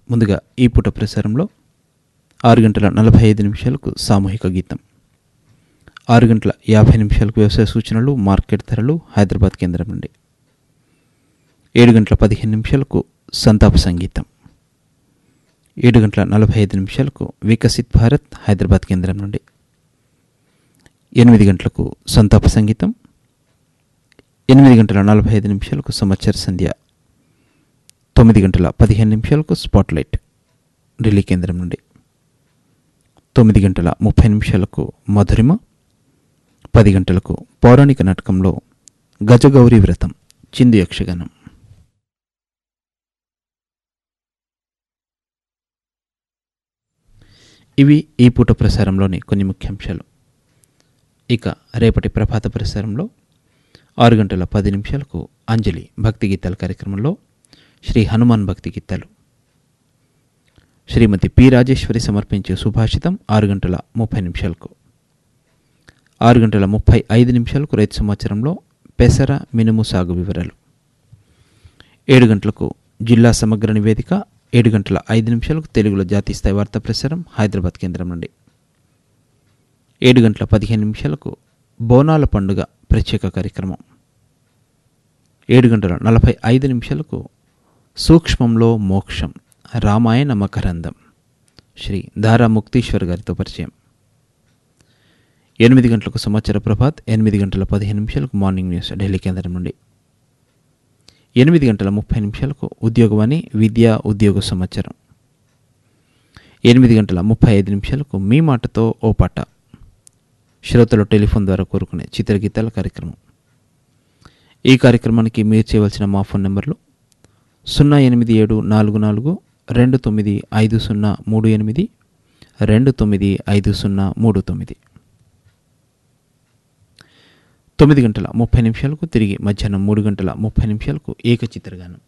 ముందుగా ఈ పూట ప్రసారంలో ఆరు గంటల నలభై ఐదు నిమిషాలకు సామూహిక గీతం ఆరు గంటల యాభై నిమిషాలకు వ్యవసాయ సూచనలు మార్కెట్ ధరలు హైదరాబాద్ కేంద్రం నుండి ఏడు గంటల పదిహేను నిమిషాలకు సంతాప సంగీతం ఏడు గంటల నలభై ఐదు నిమిషాలకు వికసిత్ భారత్ హైదరాబాద్ కేంద్రం నుండి ఎనిమిది గంటలకు సంతాప సంగీతం ఎనిమిది గంటల నలభై ఐదు నిమిషాలకు సంవత్సర సంధ్య తొమ్మిది గంటల పదిహేను నిమిషాలకు స్పాట్లైట్ ఢిల్లీ కేంద్రం నుండి తొమ్మిది గంటల ముప్పై నిమిషాలకు మధురిమ పది గంటలకు పౌరాణిక నాటకంలో గజగౌరి వ్రతం చిందు యక్షగానం ఇవి ఈ పూట ప్రసారంలోని కొన్ని ముఖ్యాంశాలు ఇక రేపటి ప్రభాత ప్రసారంలో ఆరు గంటల పది నిమిషాలకు అంజలి భక్తి గీతాల కార్యక్రమంలో శ్రీ హనుమాన్ భక్తి గీతాలు శ్రీమతి పి రాజేశ్వరి సమర్పించే సుభాషితం ఆరు గంటల ముప్పై నిమిషాలకు ఆరు గంటల ముప్పై ఐదు నిమిషాలకు రైతు సమాచారంలో పెసర మినుము సాగు వివరాలు ఏడు గంటలకు జిల్లా సమగ్ర నివేదిక ఏడు గంటల ఐదు నిమిషాలకు తెలుగులో జాతీయ స్థాయి వార్తా ప్రసారం హైదరాబాద్ కేంద్రం నుండి ఏడు గంటల పదిహేను నిమిషాలకు బోనాల పండుగ ప్రత్యేక కార్యక్రమం ఏడు గంటల నలభై ఐదు నిమిషాలకు సూక్ష్మంలో మోక్షం రామాయణ మకరందం శ్రీ దారా ముక్తీశ్వర్ గారితో పరిచయం ఎనిమిది గంటలకు సమాచార ప్రభాత్ ఎనిమిది గంటల పదిహేను నిమిషాలకు మార్నింగ్ న్యూస్ ఢిల్లీ కేంద్రం నుండి ఎనిమిది గంటల ముప్పై నిమిషాలకు ఉద్యోగవాణి విద్యా ఉద్యోగ సమాచారం ఎనిమిది గంటల ముప్పై ఐదు నిమిషాలకు మీ మాటతో ఓ పాట శ్రోతలు టెలిఫోన్ ద్వారా కోరుకునే చిత్రగీతాల కార్యక్రమం ఈ కార్యక్రమానికి మీరు చేయవలసిన మా ఫోన్ నెంబర్లు సున్నా ఎనిమిది ఏడు నాలుగు నాలుగు రెండు తొమ్మిది ఐదు సున్నా మూడు ఎనిమిది రెండు తొమ్మిది ఐదు సున్నా మూడు తొమ్మిది తొమ్మిది గంటల ముప్పై నిమిషాలకు తిరిగి మధ్యాహ్నం మూడు గంటల ముప్పై నిమిషాలకు ఏకచిత్రగానం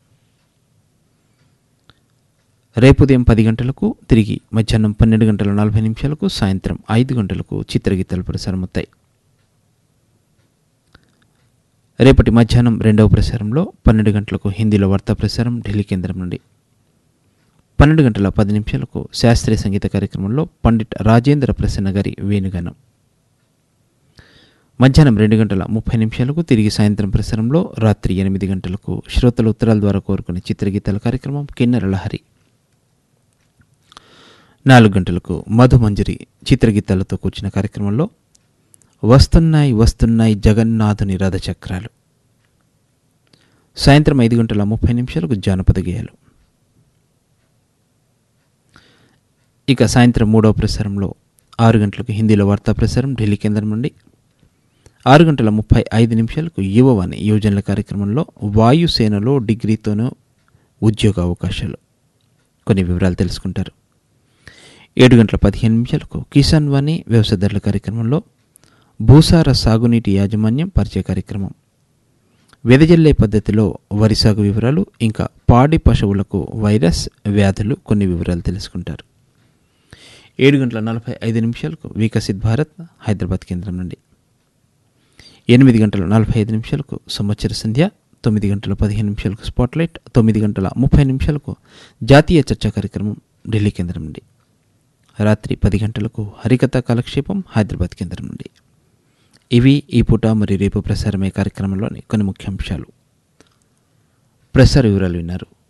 రేపు ఉదయం పది గంటలకు తిరిగి మధ్యాహ్నం పన్నెండు గంటల నలభై నిమిషాలకు సాయంత్రం ఐదు గంటలకు చిత్రగీతాలు ప్రసారమవుతాయి రేపటి మధ్యాహ్నం రెండవ ప్రసారంలో పన్నెండు గంటలకు హిందీలో వార్తా ప్రసారం ఢిల్లీ కేంద్రం నుండి పన్నెండు గంటల పది నిమిషాలకు శాస్త్రీయ సంగీత కార్యక్రమంలో పండిట్ రాజేంద్ర ప్రసన్న గారి వేణుగానం మధ్యాహ్నం రెండు గంటల ముప్పై నిమిషాలకు తిరిగి సాయంత్రం ప్రసారంలో రాత్రి ఎనిమిది గంటలకు శ్రోతల ఉత్తరాల ద్వారా కోరుకునే చిత్రగీతాల కార్యక్రమం కిన్నెర లహరి నాలుగు గంటలకు మధుమంజరి చిత్రగీతాలతో కూర్చున్న కార్యక్రమంలో వస్తున్నాయి వస్తున్నాయి జగన్నాథుని రథచక్రాలు సాయంత్రం ఐదు గంటల ముప్పై నిమిషాలకు జానపద గేయాలు ఇక సాయంత్రం మూడవ ప్రసారంలో ఆరు గంటలకు హిందీలో వార్తా ప్రసారం ఢిల్లీ కేంద్రం నుండి ఆరు గంటల ముప్పై ఐదు నిమిషాలకు యువవాణి యువజనుల కార్యక్రమంలో వాయుసేనలో డిగ్రీతోనూ ఉద్యోగ అవకాశాలు కొన్ని వివరాలు తెలుసుకుంటారు ఏడు గంటల పదిహేను నిమిషాలకు కిసాన్ వాణి వ్యవసాయదారుల కార్యక్రమంలో భూసార సాగునీటి యాజమాన్యం పరిచయ కార్యక్రమం వెదజల్లే పద్ధతిలో వరి సాగు వివరాలు ఇంకా పాడి పశువులకు వైరస్ వ్యాధులు కొన్ని వివరాలు తెలుసుకుంటారు ఏడు గంటల నలభై ఐదు నిమిషాలకు వికసిత్ భారత్ హైదరాబాద్ కేంద్రం నుండి ఎనిమిది గంటల నలభై ఐదు నిమిషాలకు సంవత్సర సంధ్య తొమ్మిది గంటల పదిహేను నిమిషాలకు స్పాట్లైట్ తొమ్మిది గంటల ముప్పై నిమిషాలకు జాతీయ చర్చా కార్యక్రమం ఢిల్లీ కేంద్రం నుండి రాత్రి పది గంటలకు హరికథ కాలక్షేపం హైదరాబాద్ కేంద్రం నుండి ఇవి ఈ పూట మరియు రేపు ప్రసారమయ్యే కార్యక్రమంలోని కొన్ని ముఖ్యాంశాలు ప్రసార వివరాలు విన్నారు